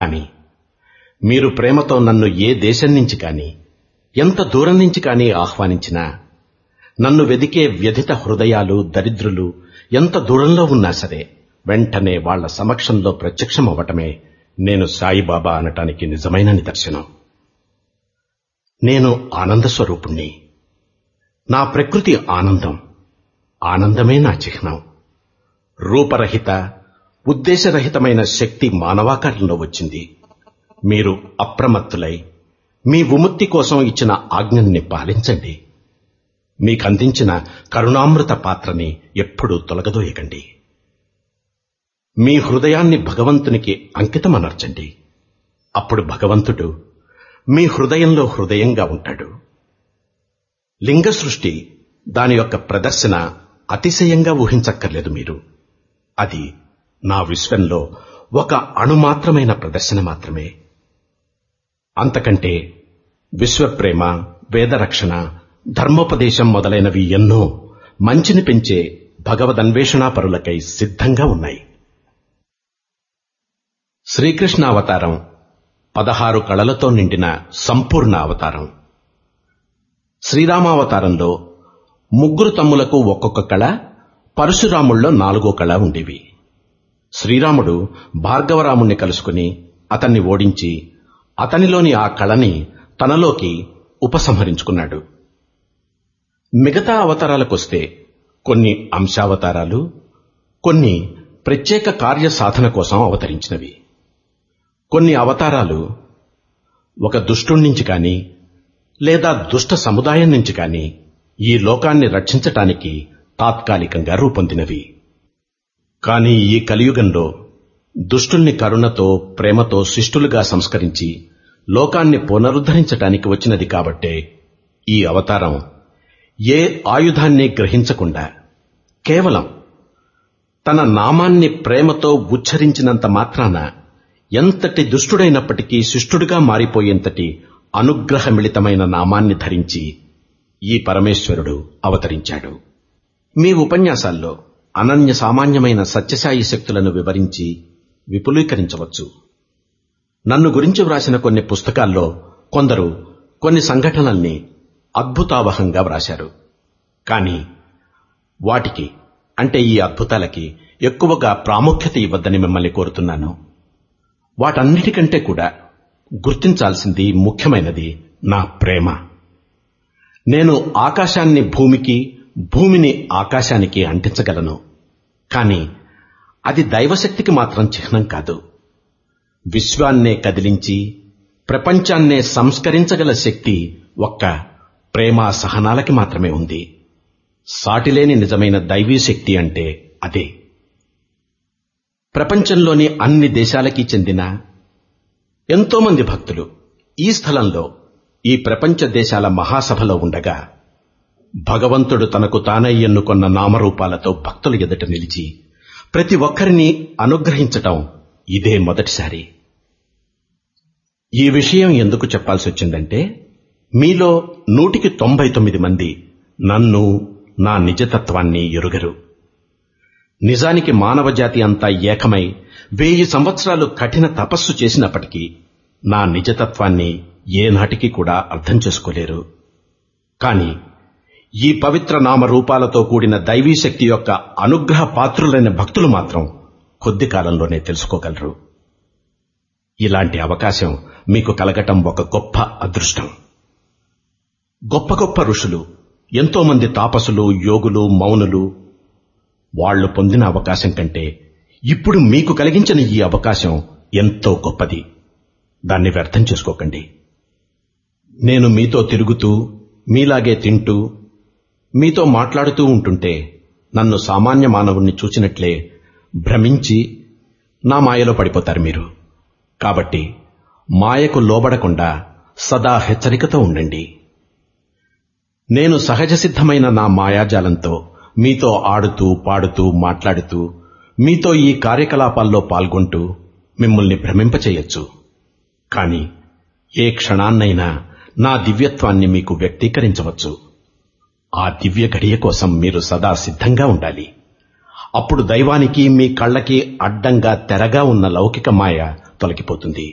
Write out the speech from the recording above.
అని మీరు ప్రేమతో నన్ను ఏ దేశం నుంచి కాని ఎంత దూరం నుంచి కాని ఆహ్వానించినా నన్ను వెదికే వ్యధిత హృదయాలు దరిద్రులు ఎంత దూరంలో ఉన్నా సరే వెంటనే వాళ్ల సమక్షంలో ప్రత్యక్షమవ్వటమే నేను సాయిబాబా అనటానికి నిజమైన నిదర్శనం నేను ఆనంద స్వరూపుణ్ణి నా ప్రకృతి ఆనందం ఆనందమే నా చిహ్నం రూపరహిత ఉద్దేశరహితమైన శక్తి మానవాకారంలో వచ్చింది మీరు అప్రమత్తులై మీ విముక్తి కోసం ఇచ్చిన ఆజ్ఞల్ని పాలించండి మీకందించిన కరుణామృత పాత్రని ఎప్పుడూ తొలగదోయకండి మీ హృదయాన్ని భగవంతునికి అంకితమనర్చండి అప్పుడు భగవంతుడు మీ హృదయంలో హృదయంగా ఉంటాడు లింగ సృష్టి దాని యొక్క ప్రదర్శన అతిశయంగా ఊహించక్కర్లేదు మీరు అది నా విశ్వంలో ఒక అణుమాత్రమైన ప్రదర్శన మాత్రమే అంతకంటే విశ్వప్రేమ వేదరక్షణ ధర్మోపదేశం మొదలైనవి ఎన్నో మంచిని పెంచే భగవదన్వేషణాపరులకై సిద్ధంగా ఉన్నాయి శ్రీకృష్ణ అవతారం పదహారు కళలతో నిండిన సంపూర్ణ అవతారం శ్రీరామావతారంలో ముగ్గురు తమ్ములకు ఒక్కొక్క కళ పరశురాముల్లో నాలుగో కళ ఉండేవి శ్రీరాముడు భార్గవరాముణ్ణి కలుసుకుని అతన్ని ఓడించి అతనిలోని ఆ కళని తనలోకి ఉపసంహరించుకున్నాడు మిగతా అవతారాలకొస్తే కొన్ని అంశావతారాలు కొన్ని ప్రత్యేక కార్య సాధన కోసం అవతరించినవి కొన్ని అవతారాలు ఒక దుష్టుణ్ణించి కాని లేదా దుష్ట సముదాయం నుంచి కాని ఈ లోకాన్ని రక్షించటానికి తాత్కాలికంగా రూపొందినవి కాని ఈ కలియుగంలో దుష్టుల్ని కరుణతో ప్రేమతో శిష్టులుగా సంస్కరించి లోకాన్ని పునరుద్ధరించటానికి వచ్చినది కాబట్టే ఈ అవతారం ఏ ఆయుధాన్ని గ్రహించకుండా కేవలం తన నామాన్ని ప్రేమతో ఉచ్చరించినంత మాత్రాన ఎంతటి దుష్టుడైనప్పటికీ శిష్టుడిగా మారిపోయేంతటి అనుగ్రహమిళితమైన నామాన్ని ధరించి ఈ పరమేశ్వరుడు అవతరించాడు మీ ఉపన్యాసాల్లో అనన్య సామాన్యమైన సత్యసాయి శక్తులను వివరించి విపులీకరించవచ్చు నన్ను గురించి వ్రాసిన కొన్ని పుస్తకాల్లో కొందరు కొన్ని సంఘటనల్ని అద్భుతావహంగా వ్రాశారు కాని వాటికి అంటే ఈ అద్భుతాలకి ఎక్కువగా ప్రాముఖ్యత ఇవ్వద్దని మిమ్మల్ని కోరుతున్నాను వాటన్నిటికంటే కూడా గుర్తించాల్సింది ముఖ్యమైనది నా ప్రేమ నేను ఆకాశాన్ని భూమికి భూమిని ఆకాశానికి అంటించగలను కాని అది దైవశక్తికి మాత్రం చిహ్నం కాదు విశ్వాన్నే కదిలించి ప్రపంచాన్నే సంస్కరించగల శక్తి ఒక్క ప్రేమ సహనాలకి మాత్రమే ఉంది సాటిలేని నిజమైన దైవీ శక్తి అంటే అదే ప్రపంచంలోని అన్ని దేశాలకి చెందిన ఎంతో మంది భక్తులు ఈ స్థలంలో ఈ ప్రపంచ దేశాల మహాసభలో ఉండగా భగవంతుడు తనకు తానై ఎన్నుకొన్న నామరూపాలతో భక్తుల ఎదుట నిలిచి ప్రతి ఒక్కరిని అనుగ్రహించటం ఇదే మొదటిసారి ఈ విషయం ఎందుకు చెప్పాల్సి వచ్చిందంటే మీలో నూటికి తొంభై తొమ్మిది మంది నన్ను నా నిజతత్వాన్ని ఎరుగరు నిజానికి మానవజాతి అంతా ఏకమై వెయ్యి సంవత్సరాలు కఠిన తపస్సు చేసినప్పటికీ నా నిజతత్వాన్ని ఏనాటికి కూడా అర్థం చేసుకోలేరు కాని ఈ పవిత్ర నామ రూపాలతో కూడిన దైవీ శక్తి యొక్క అనుగ్రహ పాత్రులైన భక్తులు మాత్రం కొద్ది కాలంలోనే తెలుసుకోగలరు ఇలాంటి అవకాశం మీకు కలగటం ఒక గొప్ప అదృష్టం గొప్ప గొప్ప ఋషులు ఎంతో మంది తాపసులు యోగులు మౌనులు వాళ్లు పొందిన అవకాశం కంటే ఇప్పుడు మీకు కలిగించిన ఈ అవకాశం ఎంతో గొప్పది దాన్ని వ్యర్థం చేసుకోకండి నేను మీతో తిరుగుతూ మీలాగే తింటూ మీతో మాట్లాడుతూ ఉంటుంటే నన్ను సామాన్య మానవుణ్ణి చూచినట్లే భ్రమించి నా మాయలో పడిపోతారు మీరు కాబట్టి మాయకు లోబడకుండా సదా హెచ్చరికతో ఉండండి నేను సహజ సిద్ధమైన నా మాయాజాలంతో మీతో ఆడుతూ పాడుతూ మాట్లాడుతూ మీతో ఈ కార్యకలాపాల్లో పాల్గొంటూ మిమ్మల్ని భ్రమింపచేయొచ్చు కాని ఏ క్షణాన్నైనా నా దివ్యత్వాన్ని మీకు వ్యక్తీకరించవచ్చు ఆ దివ్య గడియ కోసం మీరు సదా సిద్ధంగా ఉండాలి అప్పుడు దైవానికి మీ కళ్ళకి అడ్డంగా తెరగా ఉన్న లౌకిక మాయ తొలగిపోతుంది